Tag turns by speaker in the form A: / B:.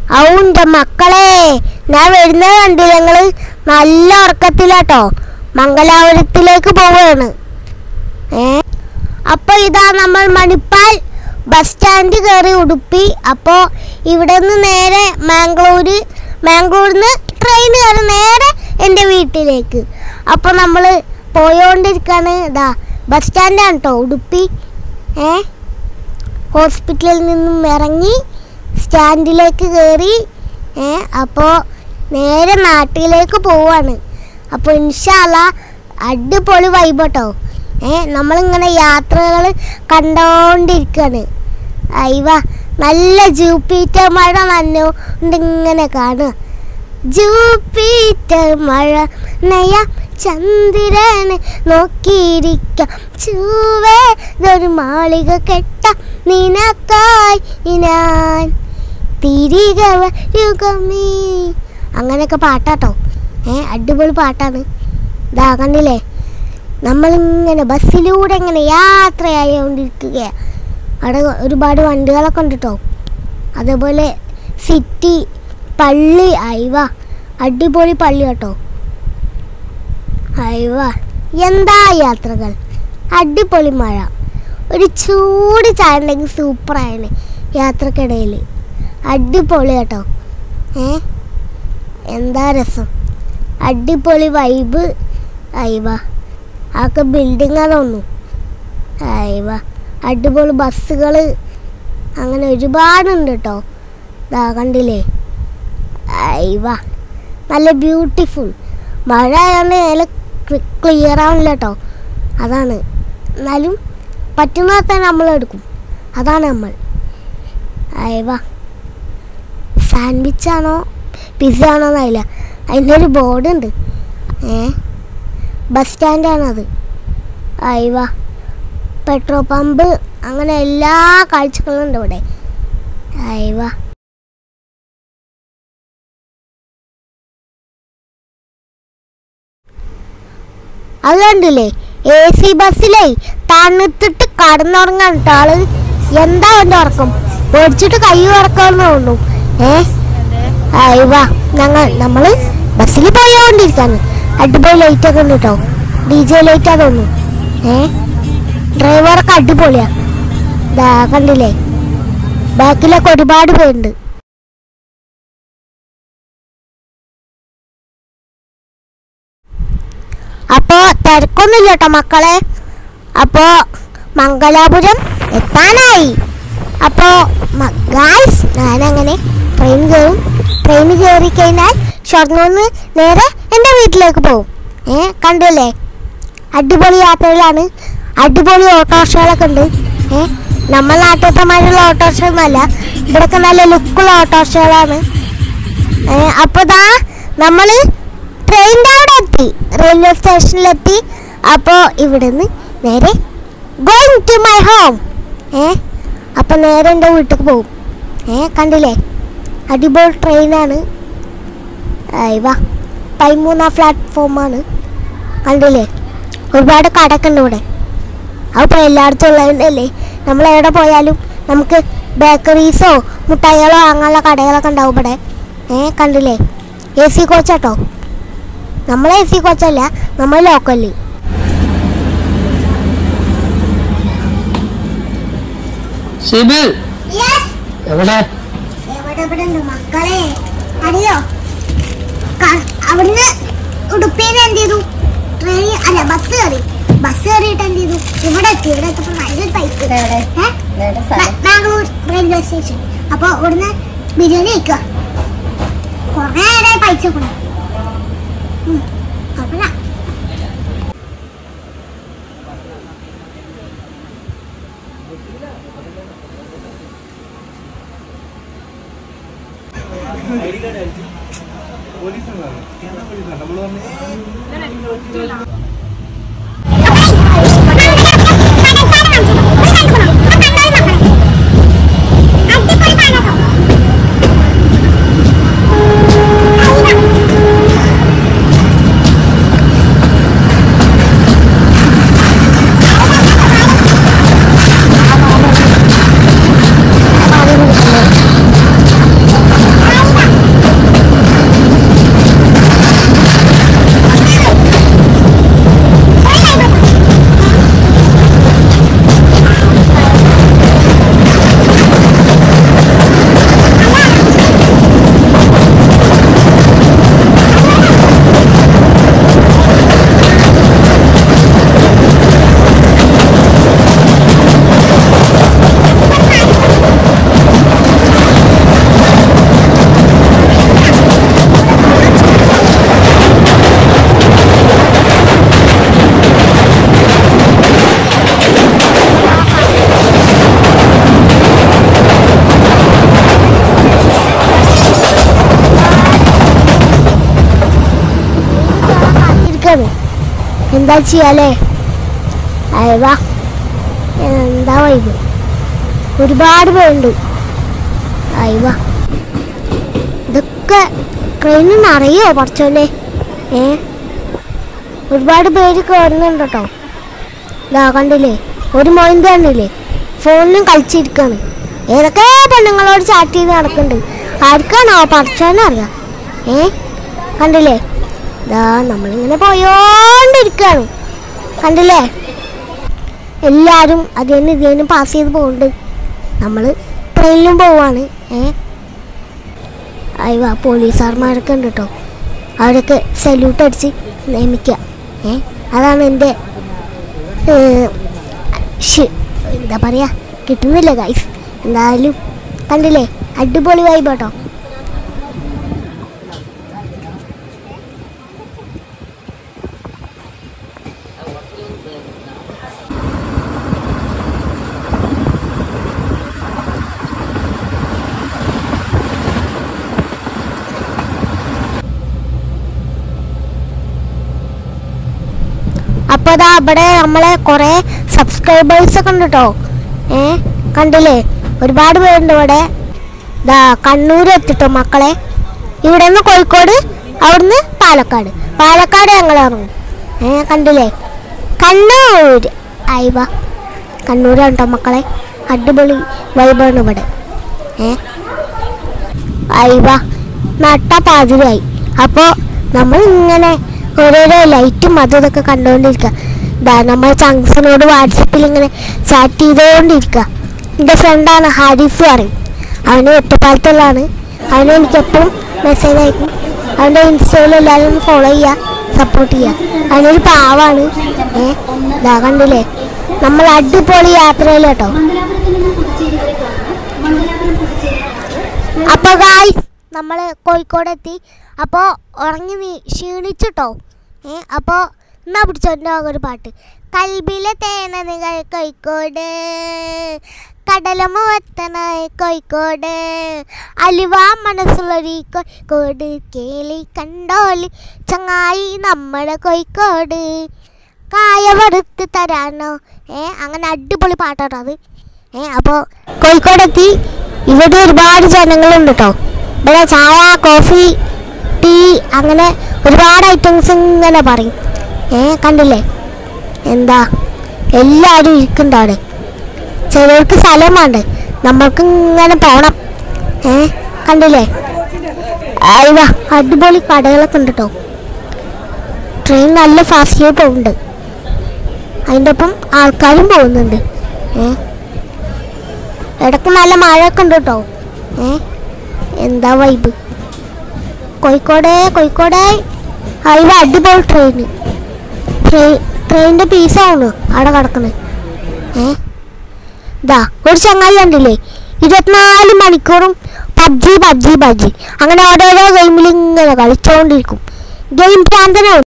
A: ഔന്റെ മക്കളെ ഞാൻ വരുന്നത് കണ്ടില്ല ഞങ്ങള് നല്ല ഉറക്കത്തിലാട്ടോ മംഗലാപുരത്തിലേക്ക് പോവുകയാണ് ഏ അപ്പൊ ഇതാ നമ്മൾ മണിപ്പാൽ ബസ് സ്റ്റാൻഡ് കയറി ഉടുപ്പി അപ്പോൾ ഇവിടെ നിന്ന് നേരെ മാംഗ്ലൂര് മാംഗ്ലൂരിൽ നിന്ന് ട്രെയിൻ കയറി നേരെ എൻ്റെ വീട്ടിലേക്ക് അപ്പോൾ നമ്മൾ പോയോണ്ടിരിക്കാണ് ഇതാ ബസ് സ്റ്റാൻഡാണ് കേട്ടോ ഉടുപ്പി ഏ ഹോസ്പിറ്റലിൽ നിന്നും ഇറങ്ങി സ്റ്റാൻഡിലേക്ക് കയറി ഏ അപ്പോൾ നേരെ നാട്ടിലേക്ക് പോവാണ് അപ്പോൾ ഇൻഷാല്ല അടിപൊളി വൈബട്ടോ ഏ നമ്മളിങ്ങനെ യാത്രകൾ കണ്ടോണ്ടിരിക്കുകയാണ് അയവ നല്ല ജൂപ്പിറ്റർ മഴ നന്നുകൊണ്ട് ഇങ്ങനെ കാണുക ജൂപ്പിറ്റർ മഴ നയ ചന്ദ്രനെ നോക്കിയിരിക്കാം ചൂവേ ഇതൊരു മാളിക കെട്ട നിനക്കായി ഞാൻ തിരികെ വരുകമേ അങ്ങനെയൊക്കെ പാട്ടാട്ടോ ഏ അടിപൊളി പാട്ടാണ് ഇതാ കണ്ടില്ലേ നമ്മളിങ്ങനെ ബസ്സിലൂടെ ഇങ്ങനെ യാത്രയായോണ്ടിരിക്കുകയാണ് അവിടെ ഒരുപാട് വണ്ടികളൊക്കെ ഉണ്ട് കേട്ടോ അതേപോലെ സിറ്റി പള്ളി അയവ അടിപൊളി പള്ളി കേട്ടോ അയവ എന്താ യാത്രകൾ അടിപൊളി മഴ ഒരു ചൂട് ചായ ഉണ്ടെങ്കിൽ സൂപ്പറായാണ് യാത്രക്കിടയിൽ അടിപൊളി കേട്ടോ ഏ എന്താ രസം അടിപൊളി വൈബ് അയവ ആക്കെ ബിൽഡിങ്ങാ തോന്നുന്നു അയവ അടിപൊളി ബസ്സുകൾ അങ്ങനെ ഒരുപാടുണ്ട് കേട്ടോ ദാ കണ്ടില്ലേ അയവ നല്ല ബ്യൂട്ടിഫുൾ മഴ ആയതുകൊണ്ട് നല്ല ക്ലിയർ ആവണില്ല കേട്ടോ അതാണ് എന്നാലും പറ്റുന്നത് തന്നെ നമ്മൾ എടുക്കും അതാണ് നമ്മൾ അയവ സാൻഡ്വിച്ച് ആണോ പിസ്സ ആണോ എന്നറിയില്ല അതിൻ്റെ ഒരു ബോർഡ് ഉണ്ട് ഏ ബസ് സ്റ്റാൻഡാണത് അയവ പെട്രോൾ പമ്പ് അങ്ങനെ എല്ലാ കാഴ്ചകളും ഉണ്ട് ഇവിടെ അയവ അത് കണ്ടില്ലേ എ സി ബസ്സിലേ തണുത്തിട്ട് കടന്നുറങ്ങാൻ കേട്ടോ ആള് എന്താ അവൻ്റെ ഉറക്കം പേടിച്ചിട്ട് കൈ ഉറക്കാമെന്ന് തോന്നുന്നു ഏ അയവ ഞങ്ങൾ നമ്മള് ബസ്സിൽ പോയോണ്ടിരിക്കാണ് അടിപൊളി ലൈറ്റ് ഒക്കെ ഉണ്ട് കേട്ടോ ഡി ജെ ലൈറ്റാ തോന്നുന്നു ഏ ഡ്രൈവറൊക്കെ അടിപൊളിയാ ദാ കണ്ടില്ലേ ബാക്കിലൊക്കെ ഒരുപാട് പേരുണ്ട് അപ്പോ തിരക്കൊന്നുമില്ല കേട്ടോ മക്കളെ അപ്പോ മംഗലാപുരം എത്താനായി അപ്പോ ഗായ്സ് ഞാനങ്ങനെ ട്രെയിൻ കയറും ട്രെയിൻ കയറി കഴിഞ്ഞാൽ ഷൊർണൂന്ന് നേരെ എൻ്റെ വീട്ടിലേക്ക് പോകും ഏ കണ്ടില്ലേ അടിപൊളി യാത്രകളാണ് അടിപൊളി ഓട്ടോറിക്ഷകളൊക്കെ ഉണ്ട് ഏ നമ്മൾ നാട്ടിലത്തെമാരുള്ള ഓട്ടോറിക്ഷ ഒന്നുമല്ല ഇവിടെയൊക്കെ നല്ല ലുക്കുള്ള ഓട്ടോറിക്ഷകളാണ് ഏ, അപ്പൊ ദാ നമ്മള് ട്രെയിനിന്റെ അവിടെ എത്തി റെയിൽവേ സ്റ്റേഷനിലെത്തി അപ്പോ ഇവിടുന്ന് നേരെ ഗോയിങ് ടു മൈ ഹോം ഏ അപ്പൊ നേരെ എൻ്റെ വീട്ടിലേക്ക് പോകും ഏ കണ്ടില്ലേ അടിപൊളി ട്രെയിനാണ് വാ പതിമൂന്നാം പ്ലാറ്റ്ഫോമാണ് കണ്ടില്ലേ ഒരുപാട് കടയൊക്കെ ഉണ്ട് ഇവിടെ അപ്പോൾ എല്ലായിടത്തും ഉള്ളതല്ലേ നമ്മൾ എവിടെ പോയാലും നമുക്ക് ബേക്കറീസോ മുട്ടായികളോ അങ്ങനെയുള്ള കടകളൊക്കെ ഉണ്ടാവും ഇവിടെ ഏ കണ്ടില്ലേ എ സി കോച്ചാട്ടോ നമ്മൾ എ സി കോച്ചല്ല നമ്മൾ ലോക്കല്
B: ഷിബിൽ എവിടെ
A: മക്കളെ അറിയോ അവിടുന്ന് ഉടുപ്പിന്ന് എന്ത് ചെയ്തു ട്രെയിൻ അല്ല ബസ് കയറി ബസ് കയറിയിട്ട് എന്ത് ചെയ്തു ഇവിടെ എത്തി ഇവിടെ എത്തിയപ്പോ നല്ലൊരു പൈപ്പ് ബാംഗ്ലൂർ റെയിൽവേ സ്റ്റേഷൻ അപ്പൊ ഇവിടുന്ന് ബിരിയാണി കഴിക്കുക കൊറേ നേരമായി പൈസ കൊണ്ട് കുഴപ്പമില്ല എന്താ ചെയ്യാലേ അയവാ എന്താ വൈബ് ഒരുപാട് പേരുണ്ട് അയവാ ഇതൊക്കെ ട്രെയിനിൽ അറിയോ കുറച്ചോനെ ഏ ഒരുപാട് പേര് കയറുന്നുണ്ട് കേട്ടോ ഇതാ കണ്ടില്ലേ ഒരു മൊയിന്ത് കണ്ടില്ലേ ഫോണിലും കളിച്ചിരിക്കാണ് ഏതൊക്കെ പെണ്ണുങ്ങളോട് ചാറ്റ് ചെയ്ത് നടക്കുന്നുണ്ട് ആർക്കാണോ പഠിച്ചോനെ അറിയാം ഏ കണ്ടില്ലേ ഇതാ നമ്മളിങ്ങനെ പോയോണ്ടിരിക്കാണ് കണ്ടില്ലേ എല്ലാവരും അതിന് ഇതിനും പാസ് ചെയ്ത് പോകുന്നുണ്ട് നമ്മൾ ട്രെയിനിലും പോവാണ് ഏ അയ്യോ പോലീസുകാർമാരൊക്കെ ഉണ്ട് കേട്ടോ അവരൊക്കെ സല്യൂട്ട് അടിച്ച് നിയമിക്കുക ഏ അതാണ് എൻ്റെ ഏ, ഷ്- എന്താ പറയാ കിട്ടുന്നില്ല ഗൈസ് എന്തായാലും കണ്ടില്ലേ അടിപൊളി വൈബ് കേട്ടോ അപ്പോൾ അതാ ഇവിടെ നമ്മളെ കുറേ സബ്സ്ക്രൈബേഴ്സ് ഒക്കെ ഉണ്ട് കേട്ടോ ഏ കണ്ടില്ലേ ഒരുപാട് പേരുണ്ട് ഇവിടെ ദാ കണ്ണൂർ എത്തിട്ടോ മക്കളെ ഇവിടെ നിന്ന് കോഴിക്കോട് അവിടുന്ന് പാലക്കാട് പാലക്കാട് ഞങ്ങൾ ഇറങ്ങും ഏ കണ്ടില്ലേ കണ്ണൂർ അയവ കണ്ണൂരാണ് കേട്ടോ മക്കളെ അടിപൊളി വൈബാണ് ഇവിടെ ഏ അയവ നട്ട പാതിരായി അപ്പോൾ നമ്മൾ ഇങ്ങനെ ഓരോരോ ലൈറ്റും അതും ഇതൊക്കെ കണ്ടുകൊണ്ടിരിക്കുക ഇതാ നമ്മൾ ചങ്സിനോട് വാട്സപ്പിൽ ഇങ്ങനെ ചാറ്റ് ചെയ്തുകൊണ്ടിരിക്കുക എൻ്റെ ഫ്രണ്ടാണ് ഹാരിഫ് പറയും അവന് ഒറ്റപ്പാലത്തുള്ളതാണ് അവന് എനിക്ക് എപ്പോഴും മെസ്സേജ് അയക്കും അവൻ്റെ ഇൻസ്റ്റയിൽ എല്ലാവരും ഒന്ന് ഫോളോ ചെയ്യുക സപ്പോർട്ട് ചെയ്യുക അവനൊരു പാവാണ് ഏ ഇതാ കണ്ടില്ലേ നമ്മൾ അടിപൊളി യാത്രയിൽ കേട്ടോ അപ്പോൾ ഗായ്സ് നമ്മൾ കോഴിക്കോട് എത്തി അപ്പോൾ ഉറങ്ങി നീ ക്ഷീണിച്ചിട്ടോ ഏ അപ്പോൾ എന്നാ പിടിച്ചോൻ്റെ ഒരു പാട്ട് കൽബിലെ തേനനുകൾ കോഴിക്കോട് കടലമുവത്തനായ കോഴിക്കോട് അലുവ മനസ്സുള്ളൊരു കോഴിക്കോട് കേളി കണ്ടോളി ചങ്ങായി നമ്മുടെ കോഴിക്കോട് കായ വറുത്ത് തരാനോ ഏ അങ്ങനെ അടിപൊളി പാട്ടാട്ടോ അത് ഏ അപ്പോൾ കോഴിക്കോടെത്തി ഇവിടെ ഒരുപാട് ജനങ്ങളുണ്ട് കേട്ടോ ഇവിടെ ചായ കോഫി ടീ അങ്ങനെ ഒരുപാട് ഐറ്റംസ് ഇങ്ങനെ പറയും ഏ കണ്ടില്ലേ എന്താ എല്ലാവരും ഇരിക്കുന്നുണ്ട് അവിടെ ചിലർക്ക് സ്ഥലം വേണ്ട നമ്മൾക്ക് ഇങ്ങനെ പോണം ഏ കണ്ടില്ലേ അയ്യ അടിപൊളി കടകളൊക്കെ ഉണ്ട് കേട്ടോ ട്രെയിൻ നല്ല ഫാസ്റ്റിൽ പോകുന്നുണ്ട് അതിൻ്റെ ഒപ്പം ആൾക്കാരും പോകുന്നുണ്ട് ഏ ഇടയ്ക്ക് നല്ല മഴയൊക്കെ ഉണ്ട് കേട്ടോ ഏ എന്താ വൈബ് കോഴിക്കോട് കോഴിക്കോട് അതിൽ അടിപൊളി ട്രെയിൻ ട്രെയിൻ ട്രെയിനിൻ്റെ പീസാണ് അവിടെ കിടക്കുന്നത് ഏ ഇതാ ഒരു ചങ്ങായി കണ്ടില്ലേ ഇരുപത്തിനാല് മണിക്കൂറും പബ്ജി പബ്ജി പബ്ജി അങ്ങനെ ഓരോരോ ഗെയിമിൽ ഇങ്ങനെ കളിച്ചുകൊണ്ടിരിക്കും ഗെയിം പ്രാന്തനാണ്